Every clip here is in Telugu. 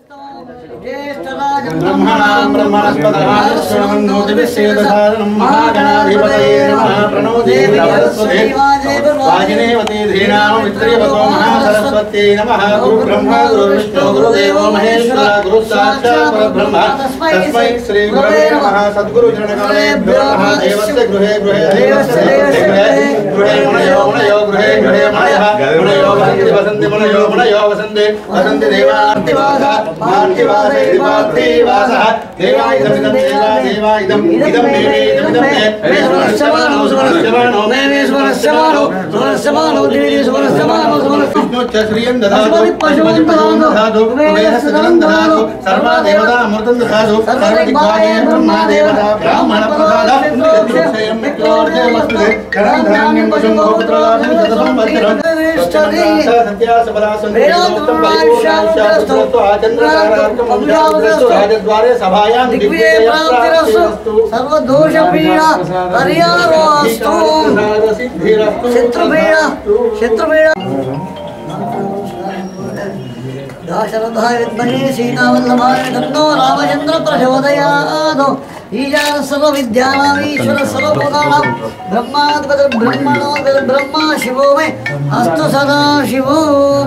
ब्रह्मणां ब्रह्मणस्पदमानश्रवन्नोतिभिश्चेदसादनं महागणाधिपतये नमः प्रणो देवी सरस्वती वाजिनेवती धीनां वित्रियवतो महासरस्वत्यै नमः गुरुब्रह्मा गुरुविष्णु गुरुदेवो महेश्वर गुरु साक्षात् परब्रह्म तस्मै श्रीगुरवे नमः सद्गुरुचरणकमलेभ्यो नमः देवस्य गृहे गृहे देवस्य देवस्य गृहे गृहे मुनयो मुनयो गृहे गृहे मुनयः मुनयो वसन्ति वसन्ति मुनयो मुनयो वसन्ति वसन्ति देवार्तिवासः पार्थिवासे पार्थिवासः देवायुधमिदं देवा देवायुधम् इदं देवे इदमिदं मे मे सुमनस्यमानो सुमनस्यमानो मे मे सुमनस्यमानो सुमनस्यमानो देवी सुमनस्यमानो सुमनस्यमानो विष्णुच्च श्रियं ददातु पशुपतिं ददातु कुबेरस्य जलं ददातु सर्वा देवता अमृतं ददातु सर्वदिग्भागे ब्रह्मा देवता ब्राह्मण प्रसाद यज्ञोक्षयं मित्रोर्जयमस्तुते कणं धान्यं पशुं गोपुत्रलाभं शततं वज्रं राजद्वारे सभायां सर्वदोषपीडा हरियारोस्तु शत्रुपीडा शत्रुपीडा दाशरथाय विद्महे सीतावल्लभाय तन्नो रामचन्द्र प्रचोदयात् ईशान सर्वविद्यानामीश्वर सर्वभूतानां ब्रह्माधिपति ब्रह्मणो ब्रह्मा शिवो मे अस्तु सदा शिवो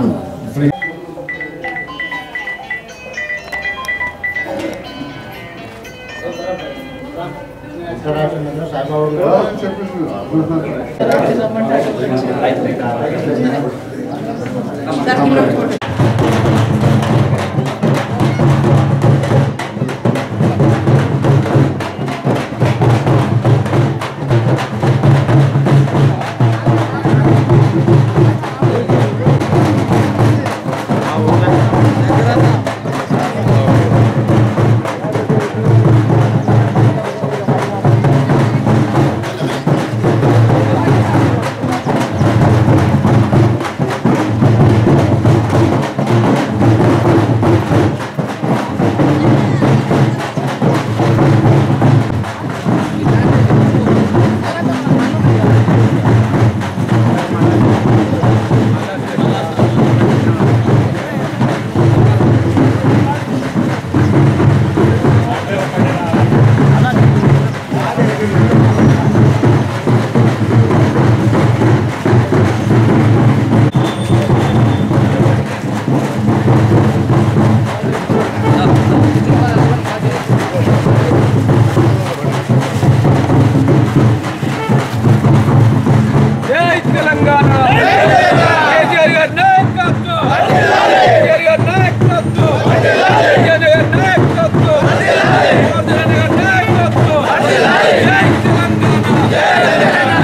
జై తెలంగాణ కేసీఆర్ గారి నాయకత్వం కేసీఆర్ గారి నాయకత్వం కేసీఆర్ గారి నాయకత్వం కేసీఆర్ గారి నాయకత్వం జై తెలంగాణ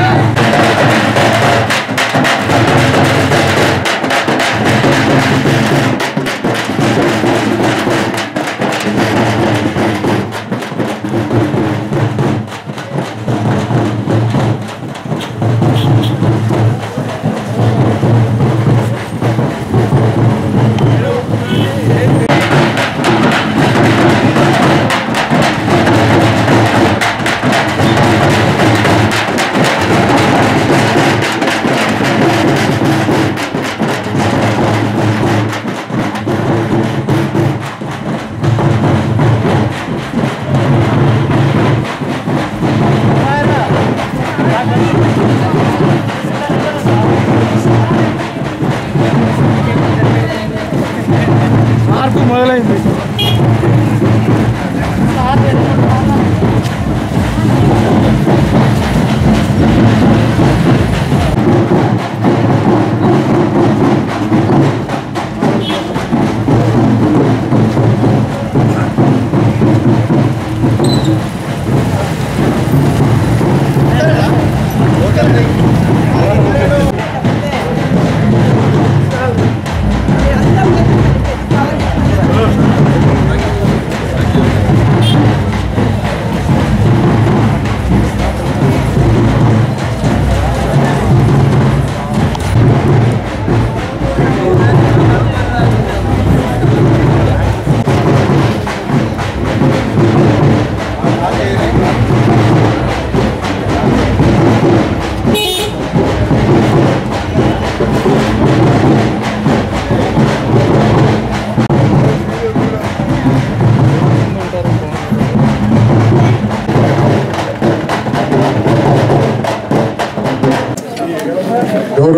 మార్పు మొదలైంది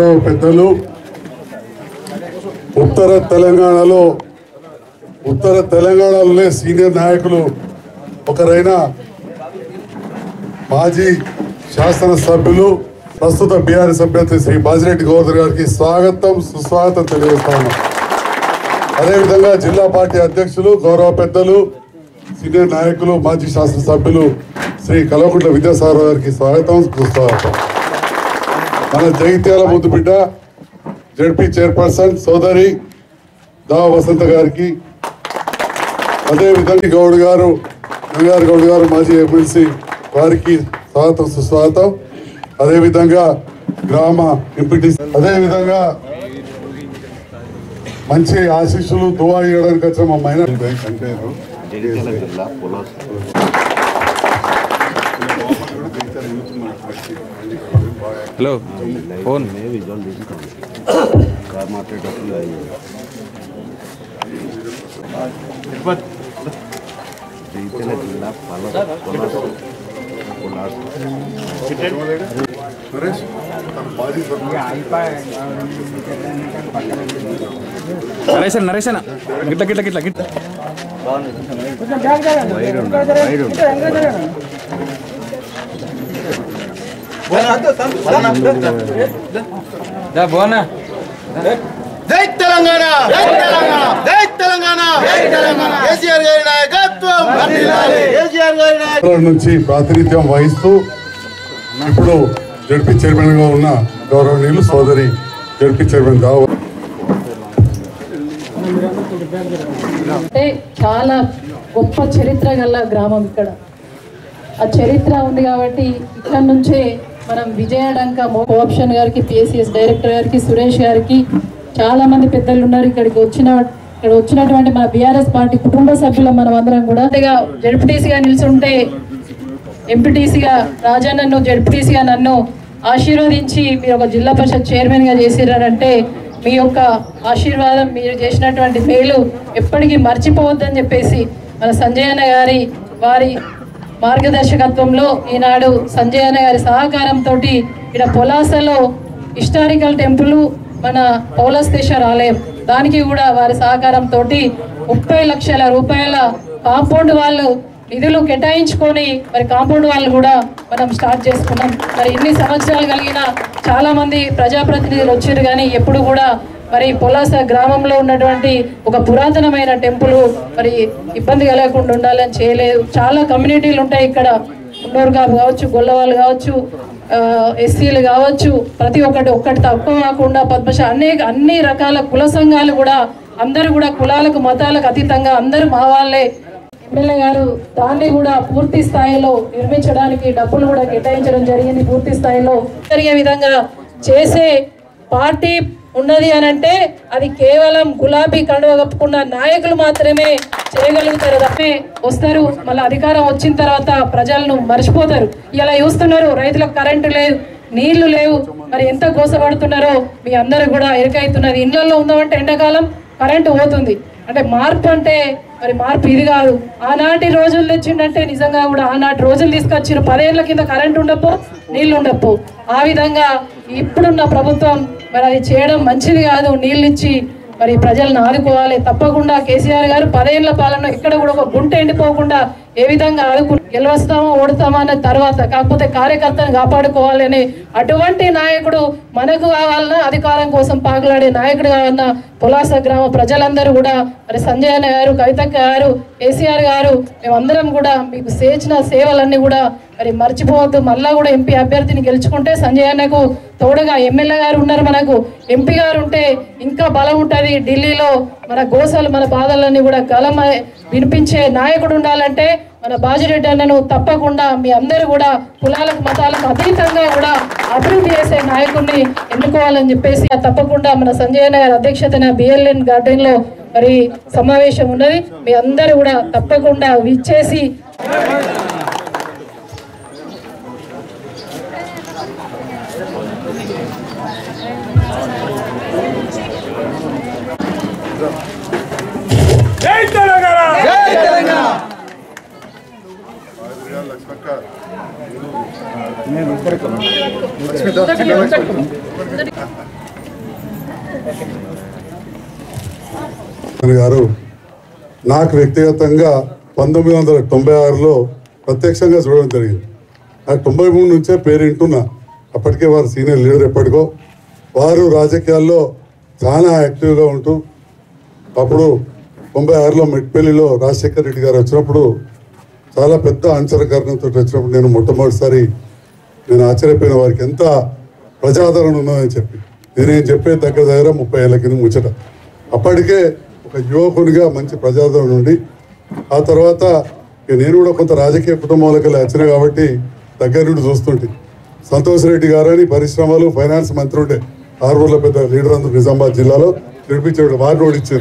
గౌరవ పెద్దలు ఉత్తర తెలంగాణలో ఉత్తర తెలంగాణలోనే సీనియర్ నాయకులు ఒకరైన మాజీ శాసనసభ్యులు ప్రస్తుత బీఆర్ఎస్ అభ్యర్థి శ్రీ బాజిరెడ్డి గోవర్ధన్ గారికి స్వాగతం సుస్వాగతం తెలియజేస్తాను అదేవిధంగా జిల్లా పార్టీ అధ్యక్షులు గౌరవ పెద్దలు సీనియర్ నాయకులు మాజీ శాసనసభ్యులు శ్రీ కల్వకుంట్ల విద్యాసాగర్ గారికి స్వాగతం సుస్వాగతం మన జగిత్యాల ముద్దు బిడ్డ జడ్పీ చైర్పర్సన్ సోదరి దా వసంత గారికి అదేవిధంగా గౌడ్ గారు గంగారు గౌడ్ గారు మాజీ ఎమ్మెల్సీ వారికి స్వాగతం సుస్వాగతం అదేవిధంగా గ్రామ ఎంపీటీ అదేవిధంగా మంచి ఆశీస్సులు దువా ఇవ్వడానికి వచ్చిన మా మైనార్ బ్యాంక్ అంటే హలో ఫోన్ నరేష్ తన మాజీ సర్పంచ్ నరేషన్ నరేషన్ గిట్ల గిట్ల గిట్ల గిట్ల దా బోనా జై తెలంగాణ జై తెలంగాణ జై తెలంగాణ జై తెలంగాణ కేసీఆర్ గారి నాయకత్వం కేసీఆర్ గారి నాయకత్వం సంవత్సరాల నుంచి ప్రాతినిధ్యం వహిస్తూ ఇప్పుడు జడ్పీ చైర్మన్ గా ఉన్న గౌరవనీయులు సోదరి జడ్పీ చైర్మన్ దావ అంటే చాలా గొప్ప చరిత్ర గల గ్రామం ఇక్కడ ఆ చరిత్ర ఉంది కాబట్టి ఇక్కడ నుంచే మనం విజయడంక కోఆప్షన్ గారికి పిఎస్సిఎస్ డైరెక్టర్ గారికి సురేష్ గారికి చాలా మంది పెద్దలు ఉన్నారు ఇక్కడికి వచ్చిన ఇక్కడ వచ్చినటువంటి మన బీఆర్ఎస్ పార్టీ కుటుంబ సభ్యులం మనం అందరం కూడా జడ్పీటీసీగా నిల్చుంటే ఎంపీటీసీగా రాజన్నను జడ్పీటీసీగా నన్ను ఆశీర్వదించి మీరు ఒక జిల్లా పరిషత్ చైర్మన్గా చేసిరారంటే మీ యొక్క ఆశీర్వాదం మీరు చేసినటువంటి మేలు ఎప్పటికీ మర్చిపోవద్దని చెప్పేసి మన సంజయ్ అన్న గారి వారి మార్గదర్శకత్వంలో ఈనాడు సంజయ్ అన్న గారి సహకారంతో ఇక్కడ పొలాసలో హిస్టారికల్ టెంపుల్ మన పౌలస్తేశ్వర ఆలయం దానికి కూడా వారి సహకారంతో ముప్పై లక్షల రూపాయల కాంపౌండ్ వాళ్ళు నిధులు కేటాయించుకొని మరి కాంపౌండ్ వాళ్ళు కూడా మనం స్టార్ట్ చేసుకున్నాం మరి ఇన్ని సంవత్సరాలు కలిగిన చాలా మంది ప్రజాప్రతినిధులు వచ్చారు కానీ ఎప్పుడు కూడా మరి పొలాస గ్రామంలో ఉన్నటువంటి ఒక పురాతనమైన టెంపుల్ మరి ఇబ్బంది కలగకుండా ఉండాలని చేయలేదు చాలా కమ్యూనిటీలు ఉంటాయి ఇక్కడ ఉన్నూరు కావచ్చు గొల్లవాళ్ళు కావచ్చు ఎస్సీలు కావచ్చు ప్రతి ఒక్కటి ఒక్కటి తక్కువ కాకుండా పద్మశ అనేక అన్ని రకాల కుల సంఘాలు కూడా అందరూ కూడా కులాలకు మతాలకు అతీతంగా అందరూ మా వాళ్ళే ఎమ్మెల్యే గారు దాన్ని కూడా పూర్తి స్థాయిలో నిర్మించడానికి డబ్బులు కూడా కేటాయించడం జరిగింది పూర్తి స్థాయిలో జరిగే విధంగా చేసే పార్టీ ఉన్నది అని అంటే అది కేవలం గులాబీ కండువ కప్పుకున్న నాయకులు మాత్రమే చేయగలుగుతారు తప్పే వస్తారు మళ్ళీ అధికారం వచ్చిన తర్వాత ప్రజలను మర్చిపోతారు ఇలా చూస్తున్నారు రైతులకు కరెంటు లేదు నీళ్లు లేవు మరి ఎంత గోసపడుతున్నారో మీ అందరూ కూడా ఎరుకైతున్నది ఇళ్లలో ఉందామంటే ఎండాకాలం కరెంటు పోతుంది అంటే మార్పు అంటే మరి మార్పు ఇది కాదు ఆనాటి రోజులు తెచ్చిండంటే నిజంగా కూడా ఆనాటి రోజులు తీసుకొచ్చిన పదేళ్ల కింద కరెంట్ ఉండపో నీళ్లు ఉండపో ఆ విధంగా ఇప్పుడున్న ప్రభుత్వం మరి అది చేయడం మంచిది కాదు నీళ్ళు ఇచ్చి మరి ప్రజలను ఆదుకోవాలి తప్పకుండా కేసీఆర్ గారు పదేళ్ల పాలన ఇక్కడ కూడా ఒక గుంట ఎండిపోకుండా ఏ విధంగా ఆదుకు గెలవస్తామా ఓడతామా అన్న తర్వాత కాకపోతే కార్యకర్తను కాపాడుకోవాలి అని అటువంటి నాయకుడు మనకు కావాలన్నా అధికారం కోసం పాకులాడే నాయకుడు కావాలన్నా పులాస గ్రామ ప్రజలందరూ కూడా మరి సంజయ్ అన్న గారు కవితక్క గారు కేసీఆర్ గారు మేమందరం కూడా మీకు చేసిన సేవలన్నీ కూడా మరి మర్చిపోవద్దు మళ్ళా కూడా ఎంపీ అభ్యర్థిని గెలుచుకుంటే సంజయ్ అన్నకు తోడుగా ఎమ్మెల్యే గారు ఉన్నారు మనకు ఎంపీ గారు ఉంటే ఇంకా బలం ఉంటుంది ఢిల్లీలో మన గోసలు మన బాధలన్నీ కూడా గలం వినిపించే నాయకుడు ఉండాలంటే మన బాజిరెడ్డి అన్నను తప్పకుండా మీ అందరూ కూడా కులాలకు మతాలకు అతీతంగా కూడా అభివృద్ధి చేసే నాయకుడిని ఎన్నుకోవాలని చెప్పేసి తప్పకుండా మన సంజయ్ అన్న గారి అధ్యక్షతన బిఎల్ఎన్ గార్డెన్ లో మరి సమావేశం ఉన్నది మీ అందరూ కూడా తప్పకుండా విచ్చేసి జై తెలంగాణ లక్ష్మక్క గారు నాకు వ్యక్తిగతంగా పంతొమ్మిది వందల తొంభై ఆరులో ప్రత్యక్షంగా చూడడం జరిగింది నాకు తొంభై మూడు నుంచే పేరు వింటున్నా అప్పటికే వారు సీనియర్ లీడర్ ఎప్పటికో వారు రాజకీయాల్లో చాలా యాక్టివ్గా ఉంటూ అప్పుడు తొంభై ఆరులో మెట్పల్లిలో రాజశేఖర్ రెడ్డి గారు వచ్చినప్పుడు చాలా పెద్ద అంచరకరణతో వచ్చినప్పుడు నేను మొట్టమొదటిసారి నేను ఆశ్చర్యపోయిన వారికి ఎంత ప్రజాదరణ ఉన్నదని చెప్పి ఇది నేను చెప్పే దగ్గర దగ్గర ముప్పై ఏళ్ళ కింద ముచ్చట అప్పటికే ఒక యువకునిగా మంచి ప్రజాదరణ ఉండి ఆ తర్వాత ఇక నేను కూడా కొంత రాజకీయ కుటుంబంలోకి వెళ్ళి వచ్చిన కాబట్టి దగ్గర నుండి చూస్తుంటే సంతోష్ రెడ్డి గారు అని పరిశ్రమలు ఫైనాన్స్ మంత్రి ఉండే ఆర్మూర్ల పెద్ద లీడర్ అందరూ నిజామాబాద్ జిల్లాలో గెలిపించాడు వారిని ఓడించారు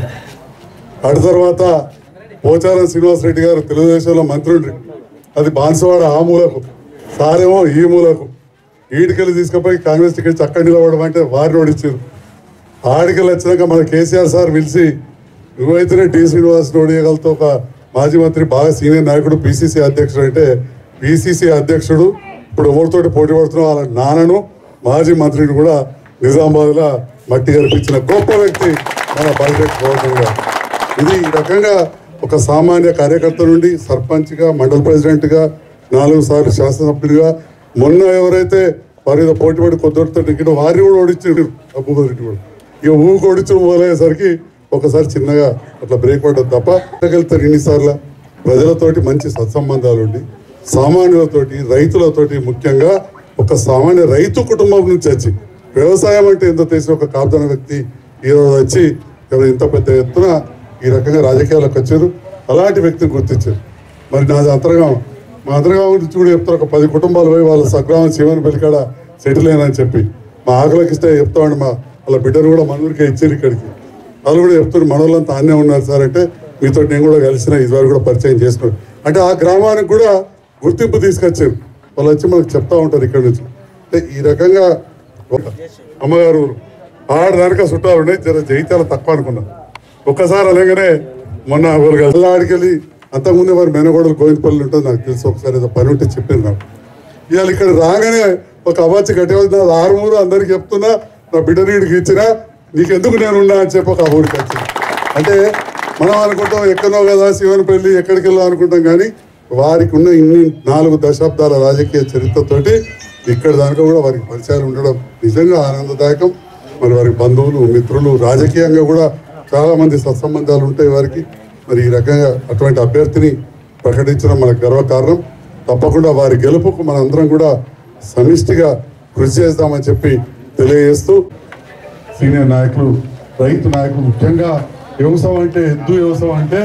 అటు తర్వాత పోచారం శ్రీనివాసరెడ్డి గారు తెలుగుదేశంలో మంత్రి ఉండ్రి అది బాన్సవాడ ఆ మూలకు సారేమో ఈ మూలకు ఈడికెళ్ళి తీసుకుపోయి కాంగ్రెస్ టికెట్ చక్కగా నిలబడడం అంటే వారిని ఓడించారు ఆడికెళ్ళి వచ్చినాక మన కేసీఆర్ సార్ పిలిచి నువ్వైతేనే డి శ్రీనివాస్ ఓడియగలతో ఒక మాజీ మంత్రి బాగా సీనియర్ నాయకుడు పిసిసి అధ్యక్షుడు అంటే పిసిసి అధ్యక్షుడు ఇప్పుడు ఎవరితోటి పోటీ పడుతున్న వాళ్ళ నాన్నను మాజీ మంత్రిని కూడా నిజామాబాద్లో మట్టి కనిపించిన గొప్ప వ్యక్తి మన బల్రెడ్డి గోవర్ధన్ గారు ఇది ఈ రకంగా ఒక సామాన్య కార్యకర్త నుండి సర్పంచ్గా మండల ప్రెసిడెంట్గా నాలుగు సార్లు శాసనసభ్యుడిగా మొన్న ఎవరైతే వారి మీద పోటీ పడి కొద్దితో టికెట్ వారిని కూడా ఓడించారు అబ్బుబర్ రెడ్డి కూడా ఇక ఊరికి ఓడించడం మొదలయ్యేసరికి ఒకసారి చిన్నగా అట్లా బ్రేక్ పడ్డది తప్ప వెళ్తారు ఇన్నిసార్లు ప్రజలతోటి మంచి సత్సంబంధాలు ఉండి సామాన్యులతోటి రైతులతోటి ముఖ్యంగా ఒక సామాన్య రైతు కుటుంబం నుంచి వచ్చి వ్యవసాయం అంటే ఎంతో తెలిసిన ఒక కాపుదన వ్యక్తి ఈరోజు వచ్చి ఎవరు ఇంత పెద్ద ఎత్తున ఈ రకంగా రాజకీయాలకు వచ్చారు అలాంటి వ్యక్తిని గుర్తించారు మరి నాది అంతర్గం మా అంతర్గం గురించి కూడా చెప్తారు ఒక పది కుటుంబాలు పోయి వాళ్ళ సగ్రామం శివని పెళ్ళికాడ సెటిల్ అయినా అని చెప్పి మా ఆకలికి ఇస్తే చెప్తామండి మా వాళ్ళ బిడ్డను కూడా మనూరికే ఇచ్చారు ఇక్కడికి వాళ్ళు కూడా చెప్తున్నారు మన వాళ్ళంతా ఆన్నే ఉన్నారు సార్ అంటే మీతో నేను కూడా కలిసిన ఇదివరకు కూడా పరిచయం చేసుకున్నాను అంటే ఆ గ్రామానికి కూడా గుర్తింపు తీసుకొచ్చారు వాళ్ళు వచ్చి మనకు చెప్తా ఉంటారు ఇక్కడ నుంచి అంటే ఈ రకంగా ఒక అమ్మగారు ఆడదానిక చుట్టాలు ఉన్నాయి జర జైత్యాల తక్కువ అనుకున్నాం ఒక్కసారి అలాగనే మొన్న వాళ్ళు కలిసి ఆడికెళ్ళి అంతకుముందే వారి మెనగోడలు గోవిందపల్లి ఉంటుంది నాకు తెలుసు ఒకసారి ఏదో పని ఉంటే చెప్పింది నాకు ఇవాళ ఇక్కడ రాగానే ఒక అవాచి కట్టేవద్దు ఆరుమూరు అందరికి చెప్తున్నా నా బిడ్డ నీడికి ఇచ్చినా నీకెందుకు నేను ఉన్నా అని చెప్పి ఒక ఊరికి వచ్చింది అంటే మనం అనుకుంటాం ఎక్కడో కదా శివనపల్లి ఎక్కడికి వెళ్ళాం అనుకుంటాం కానీ వారికి ఉన్న ఇన్ని నాలుగు దశాబ్దాల రాజకీయ చరిత్రతోటి ఇక్కడ దానిలో కూడా వారికి పరిచయాలు ఉండడం నిజంగా ఆనందదాయకం మరి వారి బంధువులు మిత్రులు రాజకీయంగా కూడా చాలా మంది సత్సంబంధాలు ఉంటాయి వారికి మరి ఈ రకంగా అటువంటి అభ్యర్థిని ప్రకటించడం మనకు గర్వకారణం తప్పకుండా వారి గెలుపుకు మనందరం కూడా సమిష్టిగా కృషి చేస్తామని చెప్పి తెలియజేస్తూ సీనియర్ నాయకులు రైతు నాయకులు ముఖ్యంగా వ్యవసాయం అంటే ఎద్దు వ్యవసాయం అంటే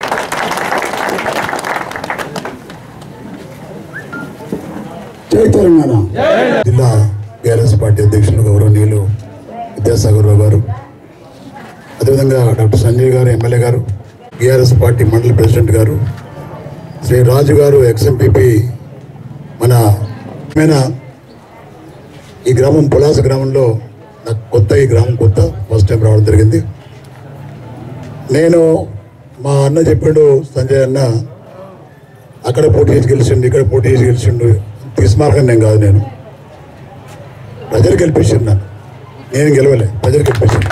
జై తెలంగాణ జిల్లా బీఆర్ఎస్ పార్టీ అధ్యక్షులు గౌరవనీయులు విద్యాసాగర్ రావు గారు అదేవిధంగా డాక్టర్ సంజయ్ గారు ఎమ్మెల్యే గారు బీఆర్ఎస్ పార్టీ మండల ప్రెసిడెంట్ గారు శ్రీ రాజు గారు ఎక్స్ఎంపీపీ మన మన ఈ గ్రామం పులాస గ్రామంలో నాకు కొత్త ఈ గ్రామం కొత్త ఫస్ట్ టైం రావడం జరిగింది నేను మా అన్న చెప్పిండు సంజయ్ అన్న అక్కడ పోటీ చేసి గెలిచిండు ఇక్కడ పోటీ చేసి గెలిచిండు తీసుమార్గం నేను కాదు నేను ప్రజలు గెలిపించిండు నన్ను నేను గెలవలే ప్రజలు గెలిపించిండు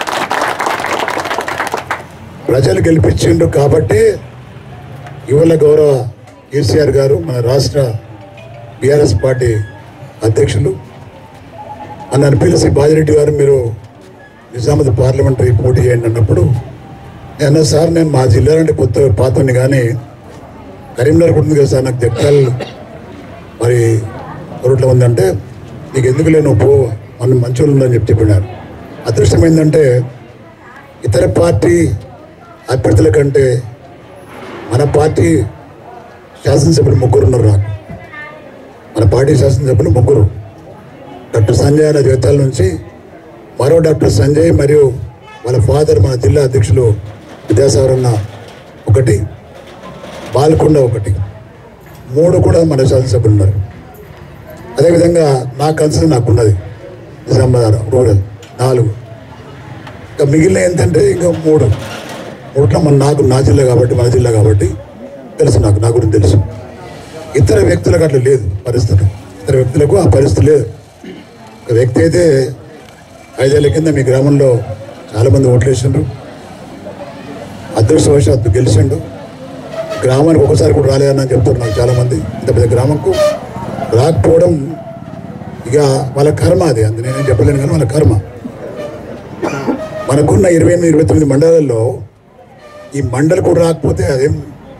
ప్రజలు గెలిపించిండు కాబట్టి ఇవాళ గౌరవ కేసీఆర్ గారు మన రాష్ట్ర బీఆర్ఎస్ పార్టీ అధ్యక్షులు నన్ను పిలిచి బాజిరెడ్డి గారు మీరు నిజామాబాద్ పార్లమెంటరీ పోటీ చేయండి అన్నప్పుడు నేను సార్ నేను మా జిల్లా నుండి కొత్త పాతని కానీ కరీంనగర్ ఉంటుంది కదా సార్ నాకు జగ్గాల్ మరి రోడ్లో ఉందంటే నీకు ఎందుకు లేను పో మన మంచోళ్ళు ఉందని చెప్పి చెప్పినారు అదృష్టం ఏంటంటే ఇతర పార్టీ అభ్యర్థుల కంటే మన పార్టీ శాసనసభ్యులు ముగ్గురు ఉన్నారు నాకు మన పార్టీ శాసనసభ్యులు ముగ్గురు డాక్టర్ సంజయ్ అన్న జగత్యాల నుంచి మరో డాక్టర్ సంజయ్ మరియు వాళ్ళ ఫాదర్ మన జిల్లా అధ్యక్షులు విద్యాసాగర్ అన్న ఒకటి బాల్కొండ ఒకటి మూడు కూడా మన శాసనసభ్యులు ఉన్నారు అదేవిధంగా నా కన్సర్న్ నాకున్నది నిజామాబాద్ రూరల్ నాలుగు ఇంకా మిగిలిన ఏంటంటే ఇంకా మూడు మూట్లో మన నాకు నా జిల్లా కాబట్టి మన జిల్లా కాబట్టి తెలుసు నాకు నా గురించి తెలుసు ఇతర వ్యక్తులకు అట్లా లేదు పరిస్థితి ఇతర వ్యక్తులకు ఆ పరిస్థితి లేదు ఒక వ్యక్తి అయితే ఐదేళ్ల కింద మీ గ్రామంలో చాలామంది ఓట్లేసిండ్రు అదృష్టవశాత్తు గెలిచిండు గ్రామానికి ఒకసారి కూడా రాలేదని చెప్తున్నారు నాకు చాలామంది ఇంత పెద్ద గ్రామంకు రాకపోవడం ఇక వాళ్ళ కర్మ అది అందు నేనేం చెప్పలేను కానీ వాళ్ళ కర్మ మనకున్న ఇరవై ఎనిమిది ఇరవై తొమ్మిది మండలాల్లో ఈ మండలి కూడా రాకపోతే అదేం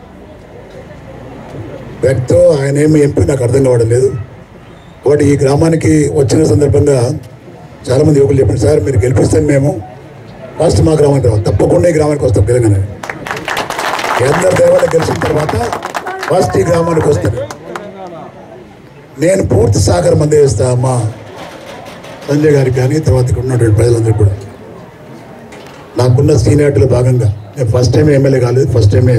వ్యక్తో ఆయన ఏమి ఎంపీ నాకు అర్థం కావడం లేదు కాబట్టి ఈ గ్రామానికి వచ్చిన సందర్భంగా చాలామంది యువకులు చెప్పారు సార్ మీరు గెలిపిస్తే మేము ఫస్ట్ మా గ్రామానికి రావాలి తప్పకుండా ఈ గ్రామానికి వస్తాం తెలంగాణ అందరి దేవాలయం గెలిచిన తర్వాత ఫస్ట్ ఈ గ్రామానికి వస్తాను నేను పూర్తి సహకారం అందజేస్తా మా సంజయ్ గారికి కానీ తర్వాత ఇక్కడ ఉన్నటువంటి ప్రజలందరికీ కూడా నాకున్న సీనియారిటీలో భాగంగా నేను ఫస్ట్ టైం ఎమ్మెల్యే కాలేదు ఫస్ట్ టైమే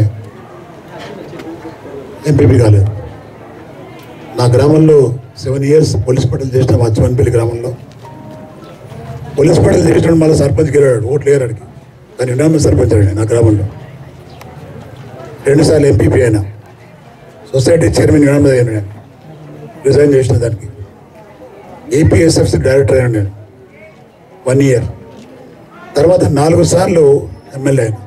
ఎంపీపీ కాలేదు నా గ్రామంలో సెవెన్ ఇయర్స్ పోలీస్ పట్టలు చేసిన మచ్చవన్పల్లి గ్రామంలో పోలీస్ పట్టలు చేసిన మళ్ళీ సర్పంచ్ గెలివాడు ఓట్లు లేరాడికి కానీ ఉన్నామే సర్పంచ్ అండి నా గ్రామంలో రెండుసార్లు ఎంపీపీ అయినా సొసైటీ చైర్మన్ వినడం అయ్యాను నేను రిజైన్ చేసిన దానికి ఏపీఎస్ఎఫ్సి డైరెక్టర్ అయ్యాను నేను వన్ ఇయర్ తర్వాత నాలుగు సార్లు ఎమ్మెల్యే అయినా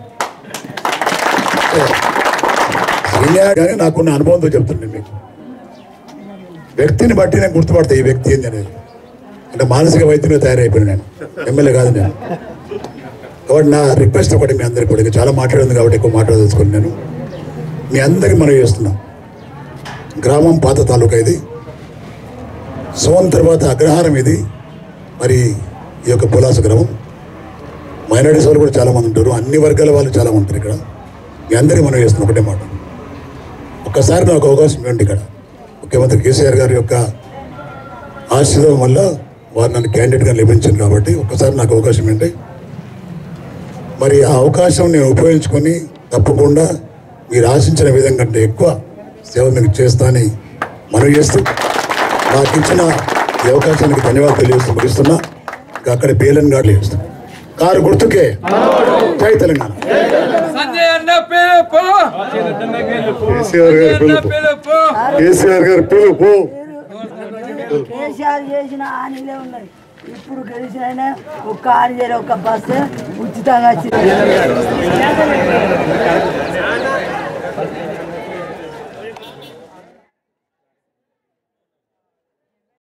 సీనియర్ కానీ నాకున్న అనుభవంతో చెప్తున్నాను మీకు వ్యక్తిని బట్టి నేను గుర్తుపడతా ఈ వ్యక్తి ఏంది అనేది అంటే మానసిక వైద్యునిగా తయారైపోయాను నేను ఎమ్మెల్యే కాదు నేను కాబట్టి నా రిక్వెస్ట్ ఒకటి మీ అందరికి కూడా ఇంకా చాలా మాట్లాడింది కాబట్టి ఎక్కువ మాట్లాడదలుచుకుని నేను మీ అందరికి మనం చేస్తున్నాం గ్రామం పాత తాలూకా ఇది సోన్ తర్వాత అగ్రహారం ఇది మరి ఈ యొక్క పులాస గ్రామం మైనారిటీస్ వాళ్ళు కూడా చాలా మంది ఉంటారు అన్ని వర్గాల వాళ్ళు చాలా మంది ఉంటారు ఇక్కడ మీ అందరికీ మనం చేస్తున్నాం ఒకటే మాట ఒక్కసారి నాకు అవకాశం ఇవ్వండి ఇక్కడ ముఖ్యమంత్రి కేసీఆర్ గారి యొక్క ఆశీర్వాదం వల్ల వారు నన్ను క్యాండిడేట్గా లభించారు కాబట్టి ఒక్కసారి నాకు అవకాశం ఏంటి మరి ఆ అవకాశం నేను ఉపయోగించుకొని తప్పకుండా మీరు ఆశించిన విధంగా కంటే ఎక్కువ సేవ మీకు చేస్తానని మనవి చేస్తూ నాకు ఇచ్చిన ఈ అవకాశానికి ధన్యవాదాలు తెలియజేస్తూ ముగిస్తున్నా ఇంకా అక్కడ పేలను గాడు చేస్తున్నా కారు గుర్తుకే జై తెలంగాణ సంజయ్ అన్న పిలుపు కేసీఆర్ గారి పిలుపు పిలుపు కేసీఆర్ గారి పిలుపు కేసీఆర్ చేసిన హానీలే ఉన్నాయి ఇప్పుడు గెలిచిన ఒక్క హాని చేయలే ఒక్క బస్సు ఉచితంగా వచ్చింది